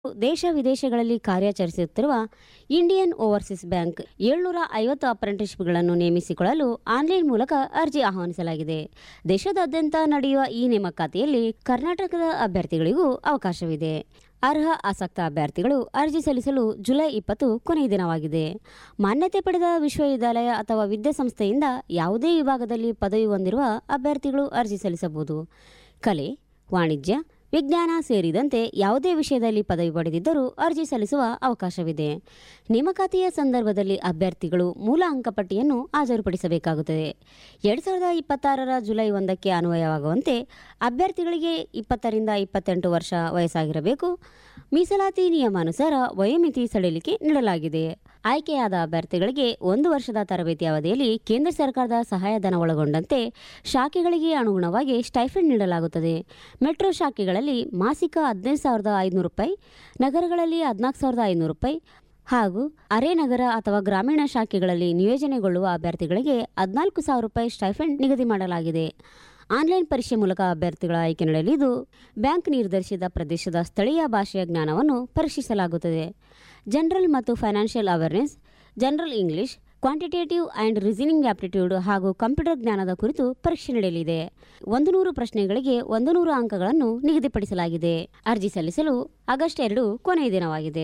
ದೇಶ ವಿದೇಶಗಳಲ್ಲಿ ಕಾರ್ಯಾಚರಿಸುತ್ತಿರುವ Indian overseas bank ಏಳ್ನೂರ ಐವತ್ತು ಅಪ್ರೆಂಟಿಸ್ಗಳನ್ನು ನೇಮಿಸಿಕೊಳ್ಳಲು ಆನ್ಲೈನ್ ಮೂಲಕ ಅರ್ಜಿ ಆಹ್ವಾನಿಸಲಾಗಿದೆ ದೇಶದಾದ್ಯಂತ ನಡೆಯುವ ಈ ನೇಮಕಾತಿಯಲ್ಲಿ ಕರ್ನಾಟಕದ ಅಭ್ಯರ್ಥಿಗಳಿಗೂ ಅವಕಾಶವಿದೆ ಅರ್ಹ ಆಸಕ್ತ ಅಭ್ಯರ್ಥಿಗಳು ಅರ್ಜಿ ಸಲ್ಲಿಸಲು ಜುಲೈ ಇಪ್ಪತ್ತು ಕೊನೆಯ ದಿನವಾಗಿದೆ ಮಾನ್ಯತೆ ಪಡೆದ ವಿಶ್ವವಿದ್ಯಾಲಯ ಅಥವಾ ವಿದ್ಯಾಸಂಸ್ಥೆಯಿಂದ ಯಾವುದೇ ವಿಭಾಗದಲ್ಲಿ ಪದವಿ ಹೊಂದಿರುವ ಅಭ್ಯರ್ಥಿಗಳು ಅರ್ಜಿ ಸಲ್ಲಿಸಬಹುದು ಕಲೆ ವಾಣಿಜ್ಯ ವಿಜ್ಞಾನ ಸೇರಿದಂತೆ ಯಾವುದೇ ವಿಷಯದಲ್ಲಿ ಪದವಿ ಪಡೆದಿದ್ದರೂ ಅರ್ಜಿ ಸಲ್ಲಿಸುವ ಅವಕಾಶವಿದೆ ನೇಮಕಾತಿಯ ಸಂದರ್ಭದಲ್ಲಿ ಅಭ್ಯರ್ಥಿಗಳು ಮೂಲ ಅಂಕಪಟ್ಟಿಯನ್ನು ಹಾಜರುಪಡಿಸಬೇಕಾಗುತ್ತದೆ ಎರಡು ಸಾವಿರದ ಇಪ್ಪತ್ತಾರರ ಜುಲೈ ಒಂದಕ್ಕೆ ಅನ್ವಯವಾಗುವಂತೆ ಅಭ್ಯರ್ಥಿಗಳಿಗೆ ಇಪ್ಪತ್ತರಿಂದ ಇಪ್ಪತ್ತೆಂಟು ವರ್ಷ ವಯಸ್ಸಾಗಿರಬೇಕು ಮೀಸಲಾತಿ ನಿಯಮಾನುಸಾರ ವಯೋಮಿತಿ ಸಡಿಲಿಕೆ ನೀಡಲಾಗಿದೆ ಆಯ್ಕೆಯಾದ ಅಭ್ಯರ್ಥಿಗಳಿಗೆ ಒಂದು ವರ್ಷದ ತರಬೇತಿ ಅವಧಿಯಲ್ಲಿ ಕೇಂದ್ರ ಸರ್ಕಾರದ ಸಹಾಯಧನ ಒಳಗೊಂಡಂತೆ ಶಾಖೆಗಳಿಗೆ ಅನುಗುಣವಾಗಿ ಸ್ಟೈಫಂಡ್ ನೀಡಲಾಗುತ್ತದೆ ಮೆಟ್ರೋ ಶಾಖೆಗಳಲ್ಲಿ ಮಾಸಿಕ ಹದಿನೈದು ಸಾವಿರದ ಐದುನೂರು ರೂಪಾಯಿ ನಗರಗಳಲ್ಲಿ ಹದಿನಾಲ್ಕು ಸಾವಿರದ ಐನೂರು ರೂಪಾಯಿ ಹಾಗೂ ಅರೆ ನಗರ ಅಥವಾ ಗ್ರಾಮೀಣ ಶಾಖೆಗಳಲ್ಲಿ ನಿಯೋಜನೆಗೊಳ್ಳುವ ಅಭ್ಯರ್ಥಿಗಳಿಗೆ ಹದಿನಾಲ್ಕು ಸಾವಿರ ರೂಪಾಯಿ ಸ್ಟೈಫಂಡ್ ನಿಗದಿ ಮಾಡಲಾಗಿದೆ ಆನ್ಲೈನ್ ಪರೀಕ್ಷೆ ಮೂಲಕ ಅಭ್ಯರ್ಥಿಗಳ ಆಯ್ಕೆ ನಡೆಯಲಿದ್ದು ಬ್ಯಾಂಕ್ ನಿರ್ಧರಿಸಿದ ಪ್ರದೇಶದ ಸ್ಥಳೀಯ ಭಾಷೆಯ ಜ್ಞಾನವನ್ನು ಪರೀಕ್ಷಿಸಲಾಗುತ್ತದೆ ಜನರಲ್ ಮತ್ತು financial awareness general English quantitative and reasoning aptitude ಹಾಗೂ ಕಂಪ್ಯೂಟರ್ ಜ್ಞಾನದ ಕುರಿತು ಪರೀಕ್ಷೆ ನಡೆಯಲಿದೆ ಒಂದು ನೂರು ಪ್ರಶ್ನೆಗಳಿಗೆ ಒಂದು ನೂರು ಅಂಕಗಳನ್ನು ನಿಗದಿಪಡಿಸಲಾಗಿದೆ ಅರ್ಜಿ ಸಲ್ಲಿಸಲು ಆಗಸ್ಟ್ ಎರಡು ಕೊನೆಯ ದಿನವಾಗಿದೆ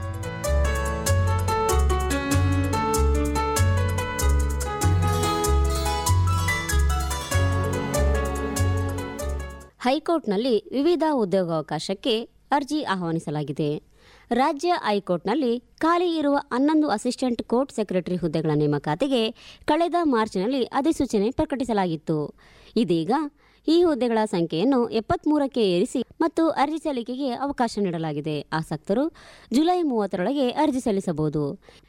ಹೈಕೋರ್ಟ್ನಲ್ಲಿ ವಿವಿಧ ಉದ್ಯೋಗಾವಕಾಶಕ್ಕೆ ಅರ್ಜಿ ಆಹ್ವಾನಿಸಲಾಗಿದೆ ರಾಜ್ಯ ಹೈಕೋರ್ಟ್ನಲ್ಲಿ ಖಾಲಿ ಇರುವ ಹನ್ನೊಂದು ಅಸಿಸ್ಟೆಂಟ್ ಕೋರ್ಟ್ ಸೆಕ್ರೆಟರಿ ಹುದ್ದೆಗಳ ನೇಮಕಾತಿಗೆ ಕಳೆದ ಮಾರ್ಚ್ನಲ್ಲಿ ಅಧಿಸೂಚನೆ ಪ್ರಕಟಿಸಲಾಗಿತ್ತು ಇದೀಗ ಈ ಹುದ್ದೆಗಳ ಸಂಖ್ಯೆಯನ್ನು ಎಪ್ಪತ್ಮೂರಕ್ಕೆ ಏರಿಸಿ ಮತ್ತು ಅರ್ಜಿ ಸಲ್ಲಿಕೆಗೆ ಅವಕಾಶ ನೀಡಲಾಗಿದೆ ಆಸಕ್ತರು ಜುಲೈ ಮೂವತ್ತರೊಳಗೆ ಅರ್ಜಿ ಸಲ್ಲಿಸಬಹುದು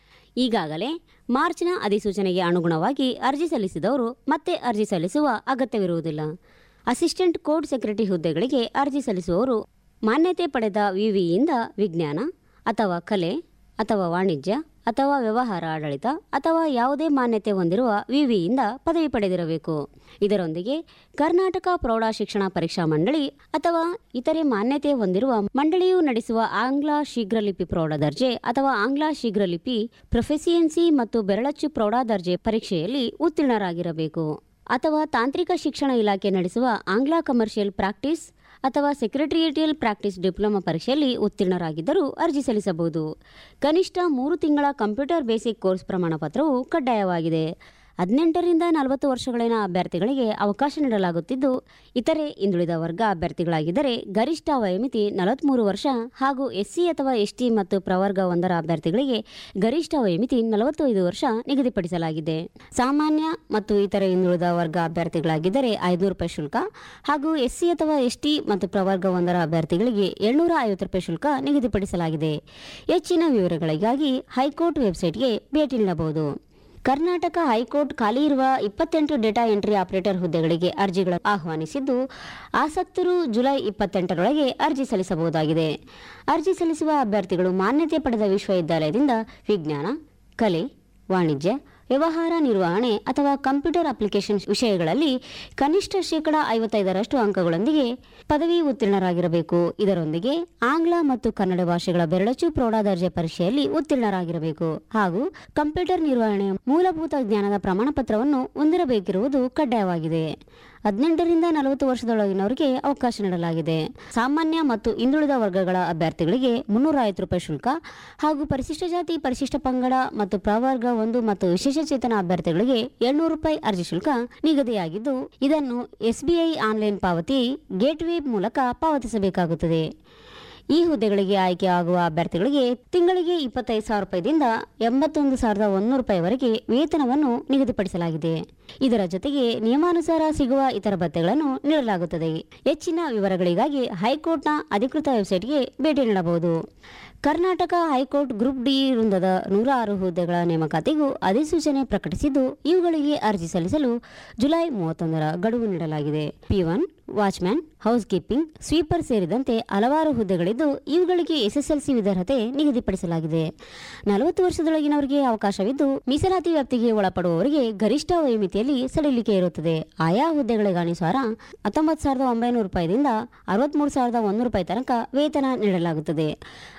ಈಗಾಗಲೇ ಮಾರ್ಚ್ನ ಅಧಿಸೂಚನೆಗೆ ಅನುಗುಣವಾಗಿ ಅರ್ಜಿ ಸಲ್ಲಿಸಿದವರು ಮತ್ತೆ ಅರ್ಜಿ ಸಲ್ಲಿಸುವ ಅಗತ್ಯವಿರುವುದಿಲ್ಲ ಅಸಿಸ್ಟೆಂಟ್ ಕೋಡ್ ಸೆಕ್ರೆಟರಿ ಹುದ್ದೆಗಳಿಗೆ ಅರ್ಜಿ ಸಲ್ಲಿಸುವವರು ಮಾನ್ಯತೆ ಪಡೆದ ವಿವಿಯಿಂದ ವಿಜ್ಞಾನ ಅಥವಾ ಕಲೆ ಅಥವಾ ವಾಣಿಜ್ಯ ಅಥವಾ ವ್ಯವಹಾರ ಆಡಳಿತ ಅಥವಾ ಯಾವುದೇ ಮಾನ್ಯತೆ ಹೊಂದಿರುವ ವಿವಿಯಿಂದ ಪದವಿ ಪಡೆದಿರಬೇಕು ಇದರೊಂದಿಗೆ ಕರ್ನಾಟಕ ಪ್ರೌಢ ಶಿಕ್ಷಣ ಪರೀಕ್ಷಾ ಮಂಡಳಿ ಅಥವಾ ಇತರೆ ಮಾನ್ಯತೆ ಹೊಂದಿರುವ ಮಂಡಳಿಯು ನಡೆಸುವ ಆಂಗ್ಲ ಶೀಘ್ರಲಿಪಿ ಪ್ರೌಢ ದರ್ಜೆ ಅಥವಾ ಆಂಗ್ಲ ಶೀಘ್ರಲಿಪಿ ಪ್ರೊಫೆಸಿಯನ್ಸಿ ಮತ್ತು ಬೆರಳಚ್ಚು ಪ್ರೌಢ ದರ್ಜೆ ಪರೀಕ್ಷೆಯಲ್ಲಿ ಉತ್ತೀರ್ಣರಾಗಿರಬೇಕು ಅಥವಾ ತಾಂತ್ರಿಕ ಶಿಕ್ಷಣ ಇಲಾಖೆ ನಡೆಸುವ ಆಂಗ್ಲ ಕಮರ್ಷಿಯಲ್ ಪ್ರಾಕ್ಟೀಸ್ ಅಥವಾ ಸೆಕ್ರೆಟರಿಯೇಟಿಯಲ್ ಪ್ರಾಕ್ಟೀಸ್ ಡಿಪ್ಲೊಮಾ ಪರೀಕ್ಷೆಯಲ್ಲಿ ಉತ್ತೀರ್ಣರಾಗಿದ್ದರೂ ಅರ್ಜಿ ಸಲ್ಲಿಸಬಹುದು ಕನಿಷ್ಠ ಮೂರು ತಿಂಗಳ ಕಂಪ್ಯೂಟರ್ ಬೇಸಿಕ್ ಕೋರ್ಸ್ ಪ್ರಮಾಣಪತ್ರವು ಕಡ್ಡಾಯವಾಗಿದೆ ಹದಿನೆಂಟರಿಂದ ನಲವತ್ತು ವರ್ಷಗಳಿನ ಅಭ್ಯರ್ಥಿಗಳಿಗೆ ಅವಕಾಶ ನೀಡಲಾಗುತ್ತಿದ್ದು ಇತರೆ ಹಿಂದುಳಿದ ವರ್ಗ ಅಭ್ಯರ್ಥಿಗಳಾಗಿದ್ದರೆ ಗರಿಷ್ಠ ವಯೋಮಿತಿ ನಲವತ್ತ್ಮೂರು ವರ್ಷ ಹಾಗೂ ಎಸ್ಸಿ ಅಥವಾ ಎಸ್ಟಿ ಮತ್ತು ಪ್ರವರ್ಗ ಒಂದರ ಅಭ್ಯರ್ಥಿಗಳಿಗೆ ಗರಿಷ್ಠ ವಯೋಮಿತಿ ನಲವತ್ತೈದು ವರ್ಷ ನಿಗದಿಪಡಿಸಲಾಗಿದೆ ಸಾಮಾನ್ಯ ಮತ್ತು ಇತರೆ ಹಿಂದುಳಿದ ವರ್ಗ ಅಭ್ಯರ್ಥಿಗಳಾಗಿದ್ದರೆ ಐನೂರು ರೂಪಾಯಿ ಶುಲ್ಕ ಹಾಗೂ ಎಸ್ಸಿ ಅಥವಾ ಎಸ್ಟಿ ಮತ್ತು ಪ್ರವರ್ಗ ಒಂದರ ಅಭ್ಯರ್ಥಿಗಳಿಗೆ ಏಳ್ನೂರ ಐವತ್ತು ರೂಪಾಯಿ ಶುಲ್ಕ ನಿಗದಿಪಡಿಸಲಾಗಿದೆ ಹೆಚ್ಚಿನ ವಿವರಗಳಿಗಾಗಿ ಹೈಕೋರ್ಟ್ ವೆಬ್ಸೈಟ್ಗೆ ಭೇಟಿ ನೀಡಬಹುದು ಕರ್ನಾಟಕ ಹೈಕೋರ್ಟ್ ಖಾಲಿ ಇರುವ ಇಪ್ಪತ್ತೆಂಟು ಡೇಟಾ ಎಂಟ್ರಿ ಆಪರೇಟರ್ ಹುದ್ದೆಗಳಿಗೆ ಅರ್ಜಿಗಳನ್ನು ಆಹ್ವಾನಿಸಿದ್ದು ಆಸಕ್ತರು ಜುಲೈ ಇಪ್ಪತ್ತೆಂಟರೊಳಗೆ ಅರ್ಜಿ ಸಲ್ಲಿಸಬಹುದಾಗಿದೆ ಅರ್ಜಿ ಸಲ್ಲಿಸುವ ಅಭ್ಯರ್ಥಿಗಳು ಮಾನ್ಯತೆ ಪಡೆದ ವಿಶ್ವವಿದ್ಯಾಲಯದಿಂದ ವಿಜ್ಞಾನ ಕಲೆ ವಾಣಿಜ್ಯ ವ್ಯವಹಾರ ನಿರ್ವಹಣೆ ಅಥವಾ ಕಂಪ್ಯೂಟರ್ ಅಪ್ಲಿಕೇಶನ್ ವಿಷಯಗಳಲ್ಲಿ ಕನಿಷ್ಠ ಶೇಕಡ ಐವತ್ತೈದರಷ್ಟು ಅಂಕಗಳೊಂದಿಗೆ ಪದವಿ ಉತ್ತೀರ್ಣರಾಗಿರಬೇಕು ಇದರೊಂದಿಗೆ ಆಂಗ್ಲ ಮತ್ತು ಕನ್ನಡ ಭಾಷೆಗಳ ಬೆರಳಚ್ಚು ಪ್ರೌಢ ದರ್ಜೆ ಪರೀಕ್ಷೆಯಲ್ಲಿ ಉತ್ತೀರ್ಣರಾಗಿರಬೇಕು ಹಾಗೂ ಕಂಪ್ಯೂಟರ್ ನಿರ್ವಹಣೆಯ ಮೂಲಭೂತ ಜ್ಞಾನದ ಪ್ರಮಾಣಪತ್ರವನ್ನು ಹೊಂದಿರಬೇಕಿರುವುದು ಕಡ್ಡಾಯವಾಗಿದೆ ಹದಿನೆಂಟರಿಂದ ನಲವತ್ತು ವರ್ಷದೊಳಗಿನವರಿಗೆ ಅವಕಾಶ ನೀಡಲಾಗಿದೆ ಸಾಮಾನ್ಯ ಮತ್ತು ಹಿಂದುಳಿದ ವರ್ಗಗಳ ಅಭ್ಯರ್ಥಿಗಳಿಗೆ ಮುನ್ನೂರ ಐವತ್ತು ರೂಪಾಯಿ ಶುಲ್ಕ ಹಾಗೂ ಪರಿಶಿಷ್ಟ ಜಾತಿ ಪರಿಶಿಷ್ಟ ಪಂಗಡ ಮತ್ತು ಪ್ರವರ್ಗ ಒಂದು ಮತ್ತು ವಿಶೇಷಚೇತನ ಅಭ್ಯರ್ಥಿಗಳಿಗೆ ಏಳ್ನೂರು ರೂಪಾಯಿ ಅರ್ಜಿ ಶುಲ್ಕ ನಿಗದಿಯಾಗಿದ್ದು ಇದನ್ನು ಎಸ್ಬಿಐ ಆನ್ಲೈನ್ ಪಾವತಿ ಗೇಟ್ವೇ ಮೂಲಕ ಪಾವತಿಸಬೇಕಾಗುತ್ತದೆ ಈ ಹುದ್ದೆಗಳಿಗೆ ಆಯ್ಕೆ ಆಗುವ ಅಭ್ಯರ್ಥಿಗಳಿಗೆ ತಿಂಗಳಿಗೆ ಇಪ್ಪತ್ತೈದು ಸಾವಿರ ರೂಪಾಯಿದಿಂದ ಎಂಬತ್ತೊಂದು ಸಾವಿರದ ಒಂದೂರು ರೂಪಾಯಿವರೆಗೆ ವೇತನವನ್ನು ನಿಗದಿಪಡಿಸಲಾಗಿದೆ ಇದರ ಜೊತೆಗೆ ನಿಯಮಾನುಸಾರ ಸಿಗುವ ಇತರ ಭತ್ಯೆಗಳನ್ನು ನೀಡಲಾಗುತ್ತದೆ ಹೆಚ್ಚಿನ ವಿವರಗಳಿಗಾಗಿ ಹೈಕೋರ್ಟ್ನ ಅಧಿಕೃತ ವೆಬ್ಸೈಟ್ಗೆ ಭೇಟಿ ನೀಡಬಹುದು ಕರ್ನಾಟಕ ಹೈಕೋರ್ಟ್ ಗ್ರೂಪ್ ಡಿ ವೃಂದದ ನೂರ ಆರು ಹುದ್ದೆಗಳ ನೇಮಕಾತಿಗೂ ಅಧಿಸೂಚನೆ ಪ್ರಕಟಿಸಿದ್ದು ಇವುಗಳಿಗೆ ಅರ್ಜಿ ಸಲ್ಲಿಸಲು ಜುಲೈ ಮೂವತ್ತೊಂದರ ಗಡುವು ನೀಡಲಾಗಿದೆ peon watchman housekeeping sweeper ಸೇರಿದಂತೆ ಹಲವಾರು ಹುದ್ದೆಗಳಿದ್ದು ಇವುಗಳಿಗೆ ಎಸ್ಎಸ್ಎಲ್ಸಿ ವಿದ್ಯಾರ್ಹತೆ ನಿಗದಿಪಡಿಸಲಾಗಿದೆ ನಲವತ್ತು ವರ್ಷದೊಳಗಿನವರಿಗೆ ಅವಕಾಶವಿದ್ದು ಮೀಸಲಾತಿ ವ್ಯಾಪ್ತಿಗೆ ಒಳಪಡುವವರಿಗೆ ಗರಿಷ್ಠ ವಯೋಮಿತಿಯಲ್ಲಿ ಸಡಿಲಿಕೆ ಇರುತ್ತದೆ ಆಯಾ ಹುದ್ದೆಗಳಿಗನುಸಾರ ಹತ್ತೊಂಬತ್ತು ಸಾವಿರದ ಒಂಬೈನೂರು ರೂಪಾಯಿದಿಂದ ಅರವತ್ತ್ಮೂರು ಸಾವಿರದ ಒಂದೂರು ರೂಪಾಯಿ ತನಕ ವೇತನ ನೀಡಲಾಗುತ್ತದೆ